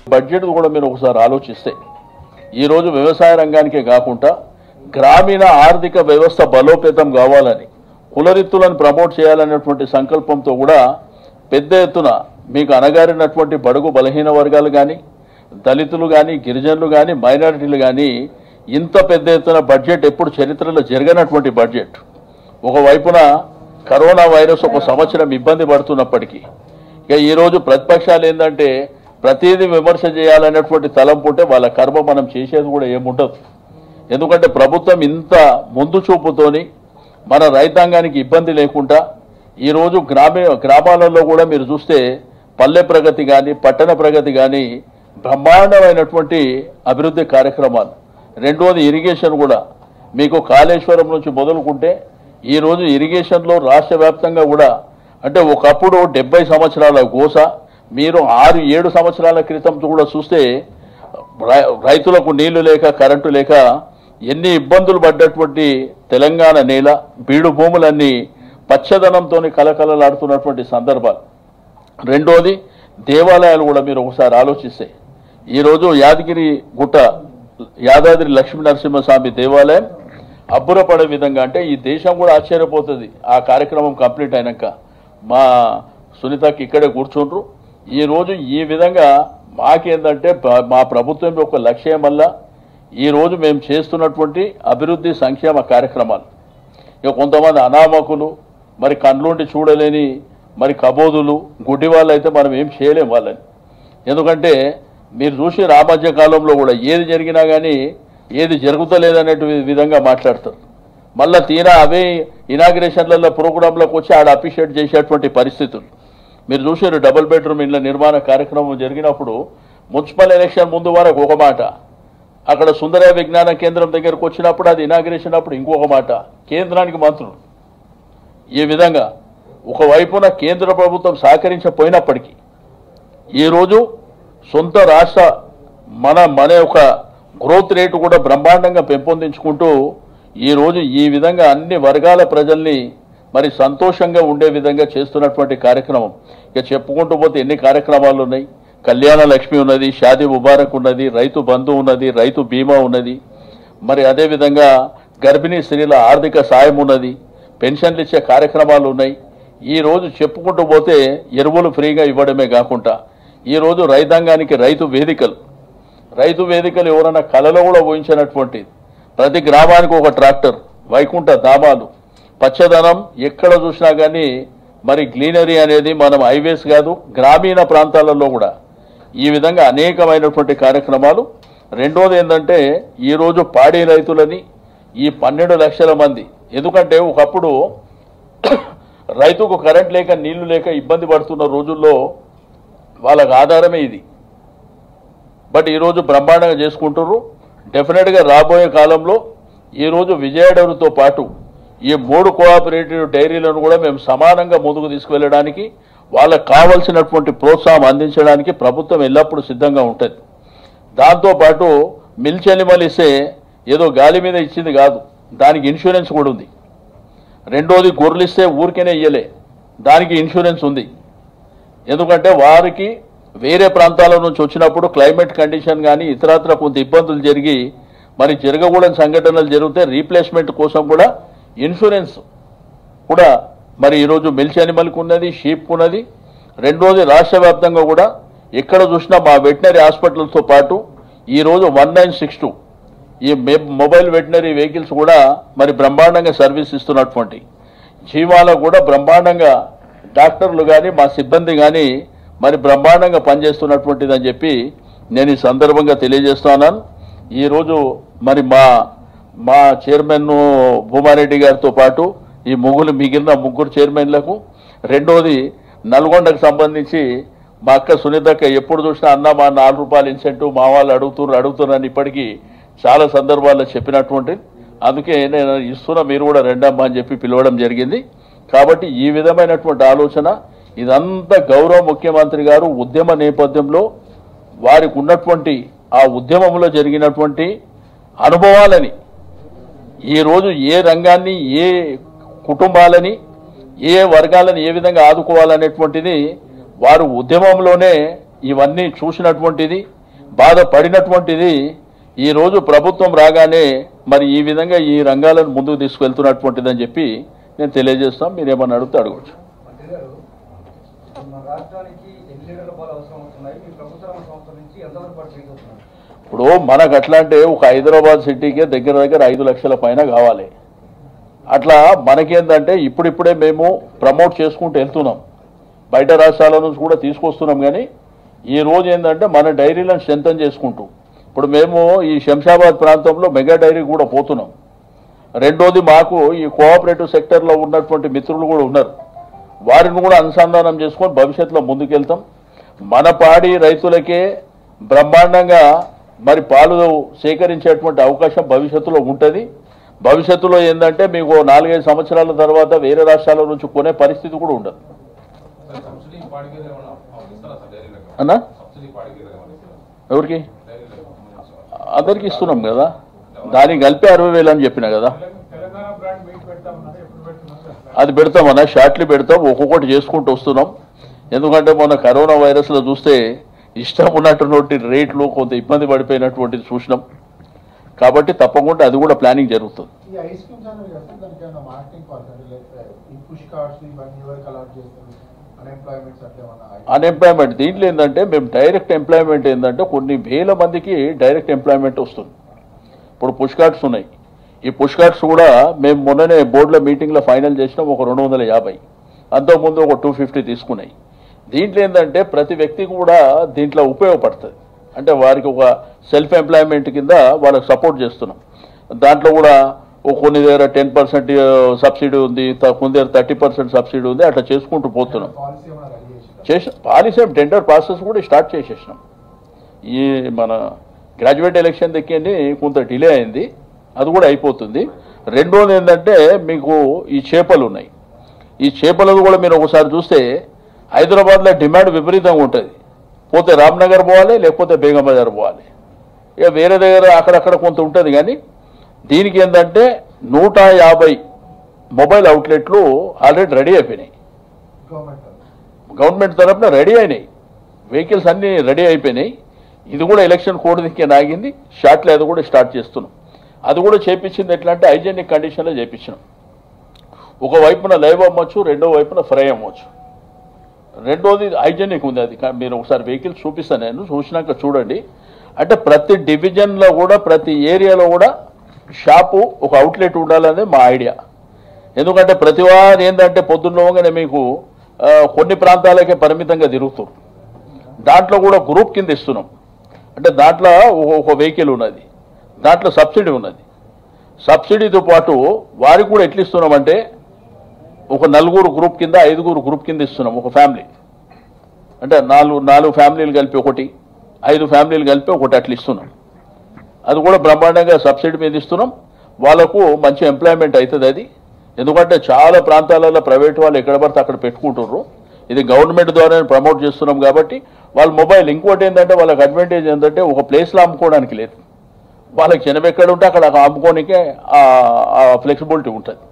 budget కూడా మీరు ఒకసారి ఆలోచిస్తే ఈరోజు వ్యవసాయ రంగానికే కాకుండా గ్రామీణ ఆర్థిక వ్యవస్థ బలోపేతం కావాలని కులరిత్తులను ప్రమోట్ చేయాలనేటువంటి సంకల్పంతో కూడా పెద్ద ఎత్తున మీకు అనగారినటువంటి బడుగు బలహీన వర్గాలు కానీ దళితులు కానీ గిరిజనులు కానీ మైనారిటీలు కానీ ఇంత పెద్ద ఎత్తున బడ్జెట్ ఎప్పుడు చరిత్రలో జరగనటువంటి బడ్జెట్ ఒకవైపున కరోనా వైరస్ ఒక సంవత్సరం ఇబ్బంది పడుతున్నప్పటికీ ఇక ఈరోజు ప్రతిపక్షాలు ఏంటంటే ప్రతిదీ విమర్శ చేయాలనేటువంటి తలంపు ఉంటే వాళ్ళ కర్మ మనం చేసేది కూడా ఏముండదు ఎందుకంటే ప్రభుత్వం ఇంత ముందు చూపుతోని మన రైతాంగానికి ఇబ్బంది లేకుండా ఈరోజు గ్రామీణ గ్రామాలలో కూడా మీరు చూస్తే పల్లె ప్రగతి కానీ పట్టణ ప్రగతి కానీ బ్రహ్మాండమైనటువంటి అభివృద్ధి కార్యక్రమాలు రెండోది ఇరిగేషన్ కూడా మీకు కాళేశ్వరం నుంచి మొదలుకుంటే ఈరోజు ఇరిగేషన్లో రాష్ట్ర వ్యాప్తంగా కూడా అంటే ఒకప్పుడు డెబ్బై సంవత్సరాల గోస మీరు ఆరు ఏడు సంవత్సరాల క్రితం కూడా చూస్తే రై- రైతులకు నీళ్లు లేక కరెంటు లేక ఎన్ని ఇబ్బందులు పడ్డటువంటి తెలంగాణ నేల బీడు భూములన్నీ పచ్చదనంతో కలకలలాడుతున్నటువంటి సందర్భాలు రెండోది దేవాలయాలు కూడా మీరు ఒకసారి ఆలోచిస్తే ఈరోజు యాదగిరి గుట్ట యాదాద్రి లక్ష్మీ నరసింహస్వామి దేవాలయం అబ్బురపడే విధంగా అంటే ఈ దేశం కూడా ఆశ్చర్యపోతుంది ఆ కార్యక్రమం కంప్లీట్ అయినాక మా సునీతకి ఇక్కడే కూర్చుండ్రు ఈ రోజు ఈ విధంగా మాకేందంటే ప- మా ప్రభుత్వం యొక్క లక్ష్యం వల్ల ఈ రోజు మేము చేస్తున్నటువంటి అభివృద్ధి సంక్షేమ కార్యక్రమాలు ఇక కొంతమంది అనామకులు మరి కండ్లుండి చూడలేని మరి కబోదులు గుడ్డి వాళ్ళు అయితే మనం ఏం చేయలేం వాళ్ళని ఎందుకంటే మీరు చూసి రామధ్య కాలంలో కూడా ఏది జరిగినా కానీ ఏది జరుగుతలేదనే విధంగా మాట్లాడతారు మళ్ళా తీరా అవే ఇనాగ్రేషన్లలో ప్రోగ్రాంలకు వచ్చి ఆడ అప్రిషియేట్ చేసేటువంటి పరిస్థితులు మీరు చూసారు డబుల్ బెడ్రూమ్ ఇళ్ల నిర్మాణ కార్యక్రమం జరిగినప్పుడు మున్సిపల్ ఎలక్షన్ ముందు వరకు ఒక మాట అక్కడ సుందరయ విజ్ఞాన కేంద్రం దగ్గరకు వచ్చినప్పుడు అది ఇనాగ్రేషన్ అప్పుడు ఇంకొక మాట కేంద్రానికి మంత్రులు ఈ విధంగా ఒకవైపున కేంద్ర ప్రభుత్వం సహకరించపోయినప్పటికీ ఈరోజు సొంత రాష్ట్ర మన మన యొక్క గ్రోత్ రేటు కూడా బ్రహ్మాండంగా పెంపొందించుకుంటూ ఈరోజు ఈ విధంగా అన్ని వర్గాల ప్రజల్ని మరి సంతోషంగా ఉండే విధంగా చేస్తున్నటువంటి కార్యక్రమం ఇక చెప్పుకుంటూ పోతే ఎన్ని కార్యక్రమాలు ఉన్నాయి కళ్యాణ లక్ష్మి ఉన్నది షాదీ ముబారక్ ఉన్నది రైతు బంధు ఉన్నది రైతు బీమా ఉన్నది మరి అదేవిధంగా గర్భిణీ స్త్రీల ఆర్థిక సాయం ఉన్నది పెన్షన్లు ఇచ్చే కార్యక్రమాలు ఉన్నాయి ఈ రోజు చెప్పుకుంటూ పోతే ఎరువులు ఫ్రీగా ఇవ్వడమే కాకుండా ఈ రోజు రైతాంగానికి రైతు వేదికలు రైతు వేదికలు ఎవరైనా కళలో కూడా ఊహించినటువంటిది ప్రతి గ్రామానికి ఒక ట్రాక్టర్ వైకుంఠ ధామాలు పచ్చదనం ఎక్కడ చూసినా కానీ మరి గ్లీనరీ అనేది మనం హైవేస్ కాదు గ్రామీణ ప్రాంతాలలో కూడా ఈ విధంగా అనేకమైనటువంటి కార్యక్రమాలు రెండోది ఏంటంటే ఈరోజు పాడి రైతులని ఈ పన్నెండు లక్షల మంది ఎందుకంటే ఒకప్పుడు రైతుకు కరెంట్ లేక నీళ్లు లేక ఇబ్బంది పడుతున్న రోజుల్లో వాళ్ళకు ఆధారమే ఇది బట్ ఈరోజు బ్రహ్మాండంగా చేసుకుంటున్నారు డెఫినెట్గా రాబోయే కాలంలో ఈరోజు విజయడరుతో పాటు ఈ మూడు కోఆపరేటివ్ డైరీలను కూడా మేము సమానంగా ముందుకు తీసుకువెళ్ళడానికి వాళ్ళకు కావలసినటువంటి ప్రోత్సాహం అందించడానికి ప్రభుత్వం ఎల్లప్పుడూ సిద్ధంగా ఉంటుంది దాంతోపాటు మిల్చ్ ఎనిమల్ ఇస్తే ఏదో గాలి మీద ఇచ్చింది కాదు దానికి ఇన్సూరెన్స్ కూడా ఉంది రెండోది గొర్రెలు ఇస్తే ఊరికేనే ఇయ్యలే దానికి ఇన్సూరెన్స్ ఉంది ఎందుకంటే వారికి వేరే ప్రాంతాల నుంచి వచ్చినప్పుడు క్లైమేట్ కండిషన్ కానీ ఇతరత్ర కొంత ఇబ్బందులు జరిగి మరి జరగకూడని సంఘటనలు జరిగితే రీప్లేస్మెంట్ కోసం కూడా ఇన్సూరెన్స్ కూడా మరి ఈరోజు మిల్చ్ యానిమల్కి ఉన్నది షీప్కి ఉన్నది రెండోది రాష్ట్ర వ్యాప్తంగా కూడా ఎక్కడ చూసినా మా వెటనరీ హాస్పిటల్తో పాటు ఈరోజు వన్ నైన్ సిక్స్ టూ ఈ మె- మొబైల్ వెటనరీ వెహికల్స్ కూడా మరి బ్రహ్మాండంగా సర్వీస్ ఇస్తున్నటువంటి జీవాలకు కూడా బ్రహ్మాండంగా డాక్టర్లు కానీ మా సిబ్బంది కానీ మరి బ్రహ్మాండంగా పనిచేస్తున్నటువంటిది అని చెప్పి నేను ఈ సందర్భంగా తెలియజేస్తున్నాను ఈరోజు మరి మా మా చైర్మన్ భూమారెడ్డి గారితో పాటు ఈ ముగ్గురు మిగిలిన ముగ్గురు చైర్మన్లకు రెండోది నల్గొండకు సంబంధించి మా అక్క సునీతక్క ఎప్పుడు చూసినా అన్న మా నాలుగు రూపాయలు ఇన్సెంటివ్ మా వాళ్ళు అడుగుతున్నారు అడుగుతున్నారని ఇప్పటికీ చాలా సందర్భాల్లో చెప్పినటువంటి అందుకే నేను ఇస్తున్నా మీరు కూడా రెండమ్మా అని చెప్పి పిలవడం జరిగింది కాబట్టి ఈ విధమైనటువంటి ఆలోచన ఇదంతా గౌరవ ముఖ్యమంత్రి గారు ఉద్యమ నేపథ్యంలో వారికి ఉన్నటువంటి ఆ ఉద్యమంలో జరిగినటువంటి అనుభవాలని ఈరోజు ఏ రంగాన్ని ఏ కుటుంబాలని ఏ వర్గాలను ఏ విధంగా ఆదుకోవాలనేటువంటిది వారు ఉద్యమంలోనే ఇవన్నీ చూసినటువంటిది బాధపడినటువంటిది ఈ రోజు ప్రభుత్వం రాగానే మరి ఈ విధంగా ఈ రంగాలను ముందుకు తీసుకెళ్తున్నటువంటిదని చెప్పి నేను తెలియజేస్తాం మీరేమన్నా అడిగితే అడగచ్చు మంత్రి గారు మన రాష్ట్రానికి ఎన్ని లీటర్ల పాలు అవసరం అవుతున్నాయి మీ ప్రభుత్వ రంగ సంస్థ నుంచి ఎంతవరకు పాటు చేస్తున్నారు ఇప్పుడు మనకు అట్లా అంటే ఒక హైదరాబాద్ సిటీకే దగ్గర దగ్గర ఐదు లక్షల పైన కావాలి అట్లా మనకేందంటే ఇప్పుడిప్పుడే మేము ప్రమోట్ చేసుకుంటూ వెళ్తున్నాం బయట రాష్ట్రాల నుంచి కూడా తీసుకొస్తున్నాం కానీ ఈ రోజు ఏంటంటే మన డైరీలను స్ట్రెంథన్ చేసుకుంటూ ఇప్పుడు మేము ఈ శంషాబాద్ ప్రాంతంలో మెగా డైరీ కూడా పోతున్నాం రెండోది మాకు ఈ కోఆపరేటివ్ సెక్టర్లో ఉన్నటువంటి మిత్రులు కూడా ఉన్నారు వారిని కూడా అనుసంధానం చేసుకొని భవిష్యత్తులో ముందుకెళ్తాం మన పాడి రైతులకే బ్రహ్మాండంగా మరి పాలు సేకరించేటువంటి అవకాశం భవిష్యత్తులో ఉంటుంది భవిష్యత్తులో ఏంటంటే మీకు నాలుగైదు సంవత్సరాల తర్వాత వేరే రాష్ట్రాల నుంచి కొనే పరిస్థితి కూడా ఉండదు సార్ సబ్సిడీ పాడికి ఏమైనా ఇస్తారా సార్ డైరీలకు అన్నా సబ్సిడీ పాడికి ఏమైనా ఇస్తారా ఎవరికి డైరీలకు అందరికి ఇస్తున్నాం కదా దానికి కలిపి అరవై వేలు అని చెప్పిన కదా తెలంగాణ బ్రాండ్ మీకు పెడతామన్నారు ఎప్పుడు పెడుతున్నారు అది పెడతామన్నా షార్ట్లు పెడతాం ఒక్కొక్కటి చేసుకుంటూ వస్తున్నాం ఎందుకంటే మొన్న కరోనా వైరస్లో చూస్తే ఇష్టం ఉన్నటువంటి రేట్లు కొంత ఇబ్బంది పడిపోయినటువంటిది చూసినాం కాబట్టి తప్పకుండా అది కూడా ప్లానింగ్ జరుగుతుంది ఈ ఐస్ క్రీమ్స్ అనేవి కదా దానికి ఏమైనా మార్కెటింగ్ కాస్ట్ అంటే లైక్ ఈ పుష్ కార్డ్స్ ఇవన్నీ ఎవరికి అలాట్ చేస్తారు అన్ఎంప్లాయ్మెంట్స్ అట్లా ఏమన్నా అన్ఎంప్లాయ్మెంట్ దీంట్లో ఏంటంటే మేము డైరెక్ట్ ఎంప్లాయ్మెంట్ ఏంటంటే కొన్ని వేల మందికి డైరెక్ట్ ఎంప్లాయ్మెంట్ వస్తుంది ఇప్పుడు పుష్ కార్డ్స్ ఉన్నాయి ఈ పుష్ కార్డ్స్ కూడా మేము మొన్ననే బోర్డులో మీటింగ్లో ఫైనల్ చేసినాం ఒక రెండు వందల యాభై అంతకుముందు ఒక టూ ఫిఫ్టీ తీసుకున్నాయి దీంట్లో ఏంటంటే ప్రతి వ్యక్తి కూడా దీంట్లో ఉపయోగపడుతుంది అంటే వారికి ఒక సెల్ఫ్ ఎంప్లాయ్మెంట్ కింద వాళ్ళకి సపోర్ట్ చేస్తున్నాం దాంట్లో కూడా ఓ కొన్ని దగ్గర టెన్ పర్సెంట్ సబ్సిడీ ఉంది త- కొన్ని దగ్గర థర్టీ పర్సెంట్ సబ్సిడీ ఉంది అట్లా చేసుకుంటూ పోతున్నాం పాలసీ ఏమైనా రెడీ చేసి చేసిన పాలసీ టెండర్ ప్రాసెస్ కూడా స్టార్ట్ చేసేసినాం ఈ మన గ్రాడ్యుయేట్ ఎలక్షన్ దక్కింది కొంత డిలే అయింది అది కూడా అయిపోతుంది రెండోది ఏంటంటే మీకు ఈ చేపలు ఉన్నాయి ఈ చేపలది కూడా మీరు ఒకసారి చూస్తే హైదరాబాద్లో డిమాండ్ విపరీతంగా ఉంటుంది పోతే రామ్నగర్ పోవాలి లేకపోతే బేగం బజార్ పోవాలి ఇక వేరే దగ్గర అక్కడక్కడ కొంత ఉంటుంది కానీ దీనికి ఏంటంటే నూట యాభై మొబైల్ అవుట్లెట్లు ఆల్రెడీ రెడీ అయిపోయినాయి గవర్నమెంట్ గవర్నమెంట్ తరపున రెడీ అయినాయి వెహికల్స్ అన్నీ రెడీ అయిపోయినాయి ఇది కూడా ఎలక్షన్ కోడ్ దిక్కే నాగింది షార్ట్లో అది కూడా స్టార్ట్ చేస్తున్నాం అది కూడా చేపించింది ఎట్లా అంటే హైజెనిక్ కండిషన్లో చేపించినాం ఒక వైపున లైవ్ అమ్మొచ్చు రెండో వైపున ఫ్రై అమ్మొచ్చు రెండోది హైజెనిక్ ఉంది అది కా- మీరు ఒకసారి వెహికల్స్ చూపిస్తాను నేను చూసినాక చూడండి అంటే ప్రతి డివిజన్లో కూడా ప్రతి ఏరియాలో కూడా షాపు ఒక అవుట్లెట్ ఉండాలనేది మా ఐడియా ఎందుకంటే ప్రతి వారు ఏంటంటే పొద్దున్నగానే మీకు ఆ, కొన్ని ప్రాంతాలకే పరిమితంగా తిరుగుతారు దాంట్లో కూడా గ్రూప్ కింద ఇస్తున్నాం అంటే దాంట్లో ఒక- ఒక వెహికల్ ఉన్నది దాంట్లో సబ్సిడీ ఉన్నది సబ్సిడీతో పాటు వారికి కూడా ఎట్లా ఇస్తున్నామంటే ఒక నలుగురు గ్రూప్ కింద ఐదుగురు గ్రూప్ కింద ఇస్తున్నాం ఒక ఫ్యామిలీ అంటే నాలుగు నాలుగు ఫ్యామిలీలు కలిపి ఒకటి ఐదు ఫ్యామిలీలు కలిపి ఒకటి అట్లా ఇస్తున్నాం అది కూడా బ్రహ్మాండంగా సబ్సిడీ మీద ఇస్తున్నాం వాళ్ళకు మంచి ఎంప్లాయ్మెంట్ అవుతుంది అది ఎందుకంటే చాలా ప్రాంతాలలో ప్రైవేట్ వాళ్ళు ఎక్కడ పడితే అక్కడ పెట్టుకుంటుర్రు ఇది గవర్నమెంట్ ద్వారా ప్రమోట్ చేస్తున్నాం కాబట్టి వాళ్ళ మొబైల్ ఇంకోటి ఏంటంటే వాళ్ళకి అడ్వాంటేజ్ ఏంటంటే ఒక ప్లేస్లో అమ్ముకోవడానికి లేదు వాళ్ళకి చిన్న ఎక్కడ ఉంటే అక్కడ అమ్ముకోనికే ఆ ఫ్లెక్సిబిలిటీ ఉంటుంది